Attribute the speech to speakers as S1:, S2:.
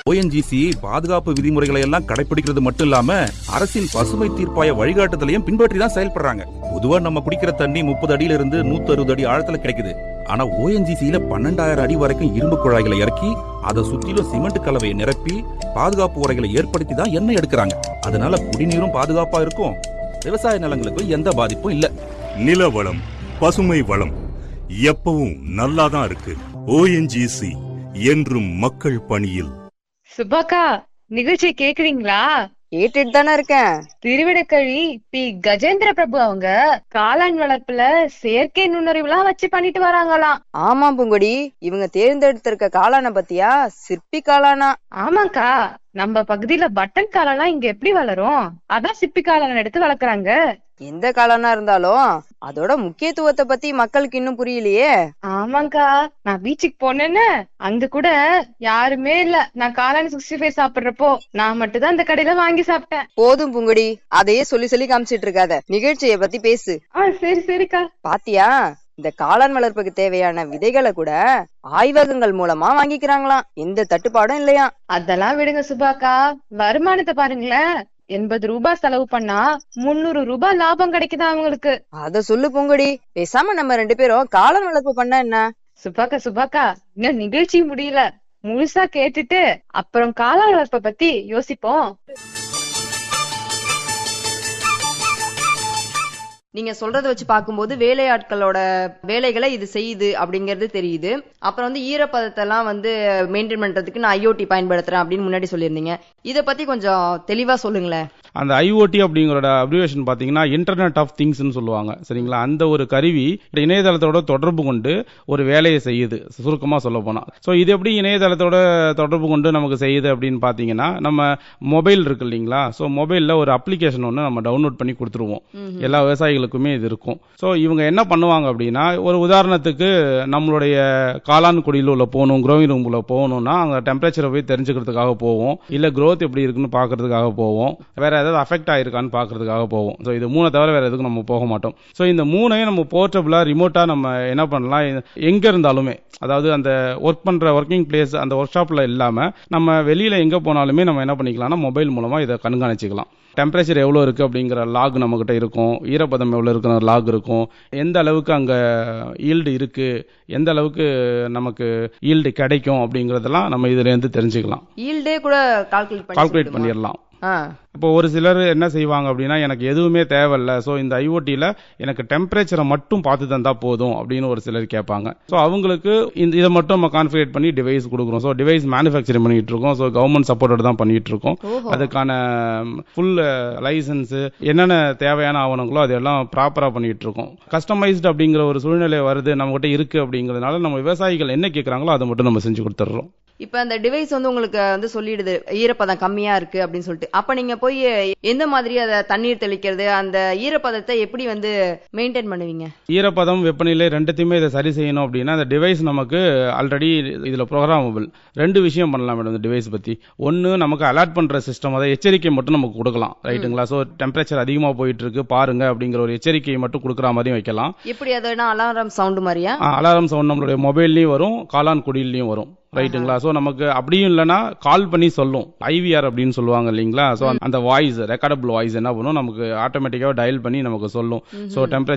S1: ONGC பாதுகாப்பு விதிமுறைகளை எல்லாம் கடைபிடிக்கிறது மட்டும் இல்லாம அரசின் பசுமை தீர்ப்பாய வழிகாட்டுதலையும் பின்பற்றி தான் செயல்படுறாங்க பொதுவா நம்ம குடிக்கிற தண்ணி முப்பது அடியில இருந்து நூத்தி அறுபது அடி ஆழத்துல கிடைக்குது ஆனா ஓஎன்ஜிசியில பன்னெண்டாயிரம் அடி வரைக்கும் இரும்பு குழாய்களை இறக்கி அதை சுத்திலும் சிமெண்ட் கலவையை நிரப்பி பாதுகாப்பு உரைகளை ஏற்படுத்தி தான் எண்ணெய் எடுக்கிறாங்க அதனால குடிநீரும் பாதுகாப்பா இருக்கும் விவசாய நிலங்களுக்கும் எந்த பாதிப்பும் இல்ல
S2: நில வளம் பசுமை வளம் எப்பவும் நல்லாதான் இருக்கு ஓஎன்ஜிசி என்றும் மக்கள் பணியில்
S3: சுபாக்கா நிகழ்ச்சி கேக்குறீங்களா
S4: கேட்டுட்டு தானே இருக்கேன்
S3: திருவிடக்கழி பி கஜேந்திர பிரபு அவங்க காளான் வளர்ப்புல செயற்கை நுண்ணறிவுலாம் வச்சு பண்ணிட்டு வராங்களாம்
S4: ஆமா பூங்கொடி இவங்க தேர்ந்தெடுத்திருக்க காளான பத்தியா சிற்பி காளானா
S3: ஆமாக்கா நம்ம பகுதியில பட்டன் காளான்லாம் இங்க எப்படி வளரும் அதான் சிப்பி காளான் எடுத்து வளர்க்குறாங்க
S4: எந்த காளானா இருந்தாலும் அதோட முக்கியத்துவத்தை பத்தி மக்களுக்கு இன்னும் புரியலையே
S3: ஆமாக்கா நான் பீச்சுக்கு போனேன்னு அங்க கூட யாருமே இல்ல நான் காளான் சிக்ஸ்டி ஃபைவ் சாப்பிடுறப்போ நான் மட்டும் தான் அந்த கடையில வாங்கி சாப்பிட்டேன்
S4: போதும் பூங்கொடி அதையே சொல்லி சொல்லி காமிச்சிட்டு இருக்காத நிகழ்ச்சியை பத்தி பேசு
S3: ஆ சரி சரிக்கா
S4: பாத்தியா இந்த காளான் வளர்ப்புக்கு தேவையான விதைகளை கூட ஆய்வகங்கள் மூலமா வாங்கிக்கிறாங்களாம் எந்த தட்டுப்பாடும் இல்லையா
S3: அதெல்லாம் விடுங்க சுபாக்கா வருமானத்தை பாருங்களேன் எண்பது ரூபாய் செலவு பண்ணா முந்நூறு ரூபாய் லாபம் கிடைக்குது அவங்களுக்கு
S4: அத சொல்லு பூங்கொடி பேசாம நம்ம ரெண்டு பேரும் காளான் வளர்ப்பு பண்ண என்ன
S3: சுபாக்கா சுபாக்கா இன்னும் நிகழ்ச்சி முடியல முழுசா கேட்டுட்டு அப்புறம் காளான் வளர்ப்பை பத்தி யோசிப்போம்
S4: நீங்க சொல்றத வச்சு பார்க்கும்போது வேலையாட்களோட வேலைகளை இது செய்யுது அப்படிங்கறது தெரியுது அப்புறம் வந்து ஈரப்பதத்தை எல்லாம் வந்து மெயின்டைன் பண்றதுக்கு நான் ஐஓடி பயன்படுத்துறேன் அப்படின்னு முன்னாடி சொல்லியிருந்தீங்க இத பத்தி கொஞ்சம் தெளிவா சொல்லுங்களேன்
S5: அந்த ஐஓடி அப்படிங்கிறோட அப்ரிவேஷன் பார்த்தீங்கன்னா இன்டர்நெட் ஆஃப் திங்ஸ்னு சொல்லுவாங்க சரிங்களா அந்த ஒரு கருவி இணையதளத்தோட தொடர்பு கொண்டு ஒரு வேலையை செய்யுது சுருக்கமாக சொல்ல போனால் ஸோ இது எப்படி இணையதளத்தோட தொடர்பு கொண்டு நமக்கு செய்யுது அப்படின்னு பார்த்தீங்கன்னா நம்ம மொபைல் இருக்கு இல்லைங்களா ஸோ மொபைலில் ஒரு அப்ளிகேஷன் ஒன்று நம்ம டவுன்லோட் பண்ணி கொடுத்துருவோம் எல்லா விவசாயிகளுக்குமே இது இருக்கும் ஸோ இவங்க என்ன பண்ணுவாங்க அப்படின்னா ஒரு உதாரணத்துக்கு நம்மளுடைய காளான் குடியில் உள்ள போகணும் க்ரோவிங் ரூம்ல போகணும்னா அங்கே டெம்பரேச்சரை போய் தெரிஞ்சுக்கிறதுக்காக போவோம் இல்லை growth எப்படி இருக்குன்னு பார்க்கறதுக்காக போவோம் வேற ஏதாவது அஃபெக்ட் ஆயிருக்கான்னு பார்க்கறதுக்காக போவோம் ஸோ இது மூணை தவிர வேற எதுக்கும் நம்ம போக மாட்டோம் ஸோ இந்த மூணையும் நம்ம போர்ட்டபிளா ரிமோட்டா நம்ம என்ன பண்ணலாம் எங்க இருந்தாலுமே அதாவது அந்த ஒர்க் பண்ற ஒர்க்கிங் பிளேஸ் அந்த ஒர்க் ஷாப்ல இல்லாம நம்ம வெளியில எங்க போனாலுமே நம்ம என்ன பண்ணிக்கலாம்னா மொபைல் மூலமா இதை கண்காணிச்சுக்கலாம் டெம்பரேச்சர் எவ்வளோ இருக்குது அப்படிங்கிற லாக் நம்மக்கிட்ட இருக்கும் ஈரப்பதம் எவ்வளோ இருக்குற லாக் இருக்கும் எந்த அளவுக்கு அங்கே ஈல்டு இருக்குது எந்த அளவுக்கு நமக்கு ஈல்டு கிடைக்கும் அப்படிங்கிறதெல்லாம் நம்ம இதுலேருந்து தெரிஞ்சுக்கலாம்
S4: ஈல்டே கூட கால்குலேட் பண்ணி
S5: கால்குலேட்
S4: சொல்லிடுமா?
S5: பண்ணிடலாம்
S4: ஆ
S5: இப்போ ஒரு சிலர் என்ன செய்வாங்க அப்படின்னா எனக்கு எதுவுமே தேவையில்ல ஸோ இந்த ஐஓடியில் எனக்கு டெம்பரேச்சரை மட்டும் பார்த்து தந்தா போதும் அப்படின்னு ஒரு சிலர் கேட்பாங்க ஸோ அவங்களுக்கு இந்த இதை மட்டும் நம்ம கான்ஃபிகரேட் பண்ணி டிவைஸ் கொடுக்குறோம் ஸோ டிவைஸ் மேனுஃபேக்சரிங் பண்ணிட்டு இருக்கோம் ஸோ கவர்மெண்ட் சப்போர்ட்டட் தான் பண்ணிட்டு இருக்கோம்
S4: ஓஹோ.
S5: அதுக்கான ஃபுல் லைசன்ஸ் என்னென்ன தேவையான ஆவணங்களோ அதெல்லாம் ப்ராப்பரா பண்ணிட்டு இருக்கோம் கஸ்டமைஸ்டு அப்படிங்கிற ஒரு சூழ்நிலை வருது நம்மகிட்ட இருக்கு அப்படிங்கிறதுனால நம்ம விவசாயிகள் என்ன கேட்குறாங்களோ அதை மட்டும் நம்ம செஞ்சு கொடுத்துட்றோம்
S4: இப்ப அந்த டிவைஸ் வந்து உங்களுக்கு வந்து சொல்லிடுது ஈரப்பதம் கம்மியா இருக்கு அப்படின்னு சொல்லிட்டு அப்ப நீங்க போய் எந்த மாதிரி அத தண்ணீர் தெளிக்கிறது அந்த ஈரப்பதத்தை எப்படி வந்து மெயின்டைன் பண்ணுவீங்க
S5: ஈரப்பதம் வெப்பநிலை ரெண்டுத்தையுமே இதை சரி செய்யணும் அப்படின்னா அந்த டிவைஸ் நமக்கு ஆல்ரெடி இதில் ப்ரோக்ராமபிள் ரெண்டு விஷயம் பண்ணலாம் மேடம் இந்த டிவைஸ் பற்றி ஒன்று நமக்கு அலர்ட் பண்ணுற சிஸ்டம் அதை எச்சரிக்கை மட்டும் நமக்கு கொடுக்கலாம் ரைட்டுங்களா ஸோ டெம்பரேச்சர் அதிகமாக போயிட்டு இருக்கு பாருங்க அப்படிங்கிற ஒரு எச்சரிக்கையை மட்டும் கொடுக்குற மாதிரி வைக்கலாம்
S4: எப்படி அதுனா அலாரம் சவுண்ட் மாதிரியா
S5: அலாரம் சவுண்ட் நம்மளுடைய மொபைல்லையும் வரும் காலான் குடியிலையும் வரும் ரைட்டுங்களா ஸோ நமக்கு அப்படியும் இல்லைன்னா கால் பண்ணி சொல்லும் ஐவிஆர் அப்படின்னு சொல்லுவாங்க இல்லைங்களா ஸோ அந்த வாய்ஸ் ரெக்கார்டபிள் வாய்ஸ் என்ன பண்ணும் நமக்கு ஆட்டோமேட்டிக்காக டயல் பண்ணி நமக்கு சொல்லும் ஸோ டெம்பரேச்சர்